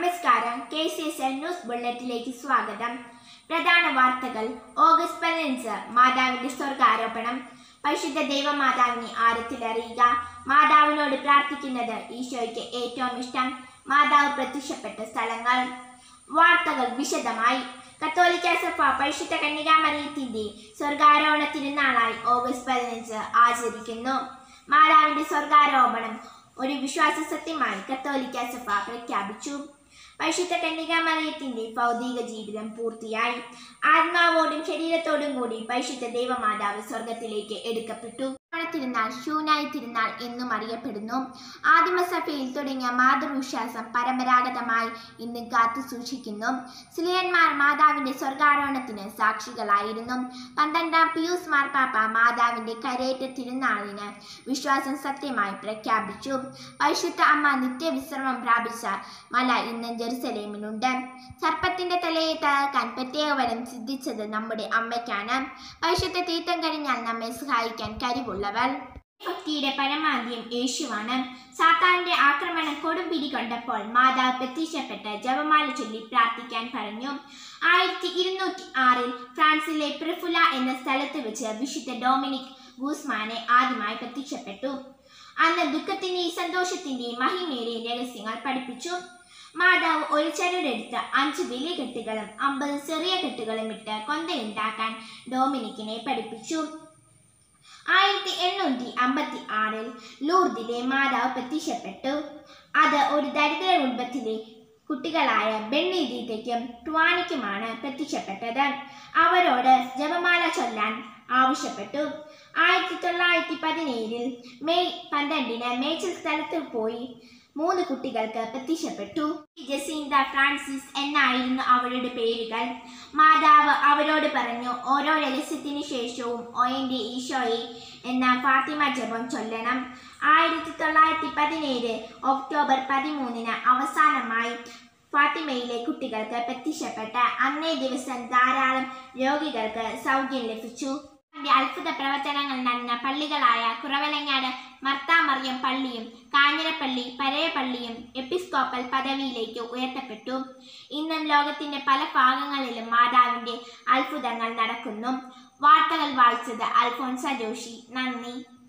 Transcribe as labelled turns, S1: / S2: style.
S1: നമസ്കാരം K C S L news ബുള്ളറ്റിലേക്ക് സ്വാഗതം പ്രധാന വാർത്തകൾ ഓഗസ്റ്റ് പതിനഞ്ച് മാതാവിന്റെ സ്വർഗാരോപണം പരിശുദ്ധ ദൈവമാതാവിനെ ആരത്തിലറിയുക മാതാവിനോട് പ്രാർത്ഥിക്കുന്നത് ഈശോയ്ക്ക് ഏറ്റവും ഇഷ്ടം മാതാവ് പ്രത്യക്ഷപ്പെട്ട സ്ഥലങ്ങൾ വാർത്തകൾ വിശദമായി കത്തോലിക്ക സഭ പരിശുദ്ധ കന്യകാമറിയത്തിന്റെ സ്വർഗാരോഹണ തിരുനാളായി ഓഗസ്റ്റ് പതിനഞ്ച് ആചരിക്കുന്നു മാതാവിന്റെ സ്വർഗാരോപണം ഒരു വിശ്വാസ സത്യമായി കത്തോലിക്ക സഭ പ്രഖ്യാപിച്ചു പരിശുദ്ധ കന്യകാമറിയത്തിന്റെ ഭൗതിക ജീവിതം പൂർത്തിയായി ആത്മാവോടും ശരീരത്തോടും കൂടി പരിശുദ്ധ ദൈവമാതാവ് സ്വർഗത്തിലേക്ക് എടുക്കപ്പെട്ടു തിരുനാൾ ശൂനായി തിരുനാൾ എന്നും അറിയപ്പെടുന്നു ആദിമസഭയിൽ തുടങ്ങിയ മാതൃവിശ്വാസം പരമ്പരാഗതമായി ഇന്ന് കാത്തു സൂക്ഷിക്കുന്നു സിലിയന്മാർ മാതാവിന്റെ സ്വർഗാരോഹണത്തിന് സാക്ഷികളായിരുന്നു പന്ത്രണ്ടാം പിയൂസ് മാർപ്പാപ്പ മാതാവിന്റെ കരയേറ്റ തിരുനാളിന് വിശ്വാസം സത്യമായി പ്രഖ്യാപിച്ചു പരിശുദ്ധ അമ്മ നിത്യവിശ്രമം പ്രാപിച്ച മല ഇന്ന് ജെറുസലേമിലുണ്ട് സർപ്പത്തിന്റെ തലയെ തകർക്കാൻ പ്രത്യേക വരം സിദ്ധിച്ചത് നമ്മുടെ അമ്മയ്ക്കാണ് പരിശുദ്ധ തീർത്ഥം കഴിഞ്ഞാൽ നമ്മെ സഹായിക്കാൻ കരിവുള്ളവർ ഭക്തിയുടെ പരമാന്ത്യം യേശുവാണ് സാത്താന്റെ ആക്രമണം കൊടുമ്പിരി കൊണ്ടപ്പോൾ മാതാവ് പ്രത്യക്ഷപ്പെട്ട് ജപമാല ചൊല്ലി പ്രാർത്ഥിക്കാൻ പറഞ്ഞു ആയിരത്തി ഇരുന്നൂറ്റി ആറിൽ ഫ്രാൻസിലെ പ്രിഫുല എന്ന സ്ഥലത്ത് വെച്ച് വിശുദ്ധ ഡൊമിനിക് ഗൂസ്മാനെ ആദ്യമായി പ്രത്യക്ഷപ്പെട്ടു അന്ന് ദുഃഖത്തിന്റെയും സന്തോഷത്തിന്റെയും മഹിമയുടെയും രഹസ്യങ്ങൾ പഠിപ്പിച്ചു മാതാവ് ഒരു ചരടെടുത്ത് അഞ്ച് വലിയ കെട്ടുകളും അമ്പത് ചെറിയ കെട്ടുകളും ഇട്ട് കൊന്തയുണ്ടാക്കാൻ ഡൊമിനിക്കിനെ പഠിപ്പിച്ചു ആയിരത്തി എണ്ണൂറ്റി അമ്പത്തി ആറിൽ ലൂർദിലെ മാതാവ് പ്രത്യക്ഷപ്പെട്ടു അത് ഒരു ദരിദ്ര കുടുംബത്തിലെ കുട്ടികളായ ബെണ്ണീതീറ്റയ്ക്കും ട്വാനിക്കുമാണ് പ്രത്യക്ഷപ്പെട്ടത് അവരോട് ജപമാല ചൊല്ലാൻ ആവശ്യപ്പെട്ടു ആയിരത്തി തൊള്ളായിരത്തി പതിനേഴിൽ മെയ് പന്ത്രണ്ടിന് മേച്ചൽ സ്ഥലത്ത് പോയി മൂന്ന് കുട്ടികൾക്ക് പ്രത്യക്ഷപ്പെട്ടു ജസീന്ത ഫ്രാൻസിസ് എന്നായിരുന്നു അവരുടെ പേരുകൾ മാതാവ് അവരോട് പറഞ്ഞു ഓരോ രഹസ്യത്തിനു ശേഷവും ഓയന്റെ ഈശോയെ എന്ന ഫാത്തിമ ജപം ചൊല്ലണം ആയിരത്തി തൊള്ളായിരത്തി പതിനേഴ് ഒക്ടോബർ പതിമൂന്നിന് അവസാനമായി ഫാത്തിമയിലെ കുട്ടികൾക്ക് പ്രത്യക്ഷപ്പെട്ട അന്നേ ദിവസം ധാരാളം രോഗികൾക്ക് സൗഖ്യം ലഭിച്ചു അതിന്റെ അത്ഭുത പ്രവർത്തനങ്ങൾ നടന്ന പള്ളികളായ കുറവലങ്ങാട് മർത്താമറിയം പള്ളിയും കാഞ്ഞിരപ്പള്ളി പഴയ പള്ളിയും എപ്പിസ്കോപ്പൽ പദവിയിലേക്ക് ഉയർത്തപ്പെട്ടു ഇന്നും ലോകത്തിന്റെ പല ഭാഗങ്ങളിലും മാതാവിന്റെ അത്ഭുതങ്ങൾ നടക്കുന്നു വാർത്തകൾ വായിച്ചത് അൽഫോൻസ ജോഷി നന്ദി